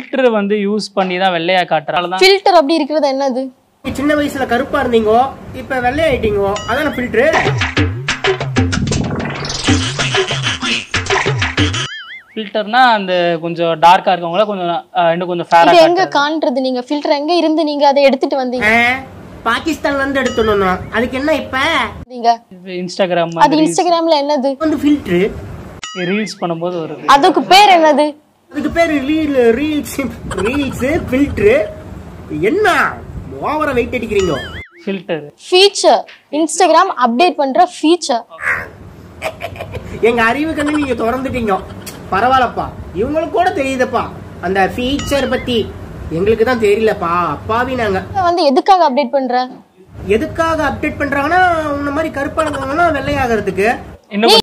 filter வந்து use பண்ணி தான் வெள்ளையா காட்டுறால தான் ஃபில்டர் அப்படி இருக்கிறது என்னது சின்ன வயசுல கருப்பா இருந்தீங்கோ இப்ப வெள்ளையாயிட்டீங்கோ அதான ஃபில்டரு ஃபில்டர்னா அந்த கொஞ்சம் டார்க்கா இருக்கவங்கள கொஞ்சம் அஹ், இன்னும் கொஞ்சம் ஃபேரா இது எங்க காண்றது நீங்க ஃபில்டர் எங்க இருந்து நீங்க அதை எடுத்துட்டு வந்தீங்க பாகிஸ்தான்ல இருந்து எடுத்துடணும் அதுக்கு என்ன இப்ப நீங்க இன்ஸ்டாகிராம் அது இன்ஸ்டாகிராம்ல என்னது வந்து ஃபில்டரு ரீல்ஸ் பண்ணும்போது வருது அதுக்கு பேர் என்னது அதுக்கு பேரு ரீல் ரீல்ஸ் ரீல்ஸ் ஃபில்டரு என்ன ஓவரா வெயிட் அடிக்கிறீங்க ஃபில்டர் ஃபீச்சர் இன்ஸ்டாகிராம் அப்டேட் பண்ற ஃபீச்சர் எங்க அறிவு கண்ணு நீங்க திறந்துட்டீங்க பரவாயில்லப்பா இவங்களுக்கு கூட தெரியுதுப்பா அந்த ஃபீச்சர் பத்தி எங்களுக்கு தான் தெரியலப்பா அப்பாவி நாங்க வந்து எதுக்காக அப்டேட் பண்ற எதுக்காக அப்டேட் பண்றாங்கன்னா உன்ன மாதிரி கருப்பானவங்கன்னா வெள்ளையாகிறதுக்கு இன்னும்